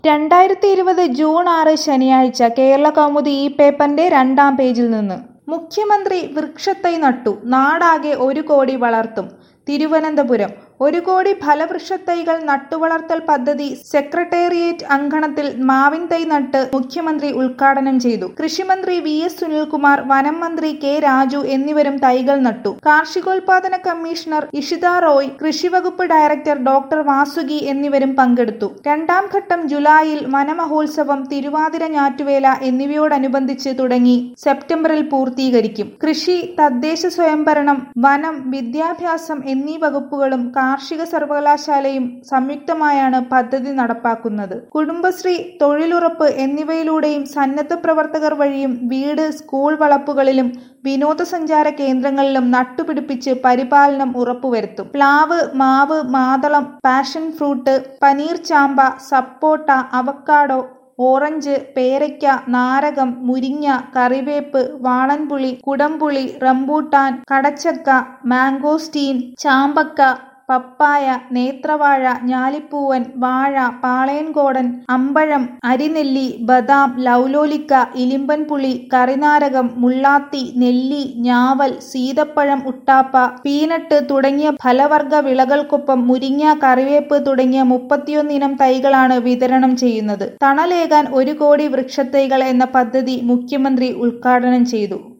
രണ്ടായിരത്തി ഇരുപത് ജൂൺ ആറ് ശനിയാഴ്ച കേരള കൗമുദി ഈ പേപ്പറിന്റെ രണ്ടാം പേജിൽ നിന്ന് മുഖ്യമന്ത്രി വൃക്ഷത്തൈ നട്ടു നാടാകെ ഒരു കോടി വളർത്തും തിരുവനന്തപുരം ഒരു കോടി ഫലവൃക്ഷത്തൈകൾ നട്ടുവളർത്തൽ പദ്ധതി സെക്രട്ടേറിയറ്റ് അങ്കണത്തിൽ മാവിൻ തൈ നട്ട് മുഖ്യമന്ത്രി ഉദ്ഘാടനം ചെയ്തു കൃഷിമന്ത്രി വി എസ് സുനിൽകുമാർ വനം മന്ത്രി കെ രാജു എന്നിവരും തൈകൾ നട്ടു കാർഷികോൽപാദന കമ്മീഷണർ ഇഷിത റോയ് കൃഷിവകുപ്പ് ഡയറക്ടർ ഡോക്ടർ വാസുകി എന്നിവരും പങ്കെടുത്തു രണ്ടാം ഘട്ടം ജൂലൈയിൽ വനമഹോത്സവം തിരുവാതിര ഞാറ്റുവേല എന്നിവയോടനുബന്ധിച്ച് തുടങ്ങി സെപ്റ്റംബറിൽ പൂർത്തീകരിക്കും കൃഷി തദ്ദേശ സ്വയംഭരണം വനം വിദ്യാഭ്യാസം എന്നീ വകുപ്പുകളും കാർഷിക സർവകലാശാലയും സംയുക്തമായാണ് പദ്ധതി നടപ്പാക്കുന്നത് കുടുംബശ്രീ തൊഴിലുറപ്പ് എന്നിവയിലൂടെയും സന്നദ്ധ പ്രവർത്തകർ വഴിയും വീട് സ്കൂൾ വളപ്പുകളിലും വിനോദസഞ്ചാര കേന്ദ്രങ്ങളിലും നട്ടുപിടിപ്പിച്ച് പരിപാലനം ഉറപ്പുവരുത്തും പ്ലാവ് മാവ് മാതളം പാഷൻ ഫ്രൂട്ട് പനീർ ചാമ്പ സപ്പോട്ട അവക്കാഡോ ഓറഞ്ച് പേരയ്ക്ക നാരകം മുരിങ്ങ കറിവേപ്പ് വാളൻപുളി കുടംപുളി റംബൂട്ടാൻ കടച്ചക്ക മാംഗോസ്റ്റീൻ ചാമ്പക്ക പപ്പായ നേത്രവാഴ ഞാലിപ്പൂവൻ വാഴ പാളയൻകോടൻ അമ്പഴം അരിനെല്ലി ബദാം ലൗലോലിക്ക ഇലിമ്പൻ പുളി കറിനാരകം മുള്ളാത്തി നെല്ലി ഞാവൽ സീതപ്പഴം ഉട്ടാപ്പ പീനട്ട് തുടങ്ങിയ ഫലവർഗ വിളകൾക്കൊപ്പം മുരിങ്ങ കറിവേപ്പ് തുടങ്ങിയ മുപ്പത്തിയൊന്നിനം തൈകളാണ് വിതരണം ചെയ്യുന്നത് തണലേകാൻ ഒരു കോടി വൃക്ഷത്തൈകൾ എന്ന പദ്ധതി മുഖ്യമന്ത്രി ഉദ്ഘാടനം ചെയ്തു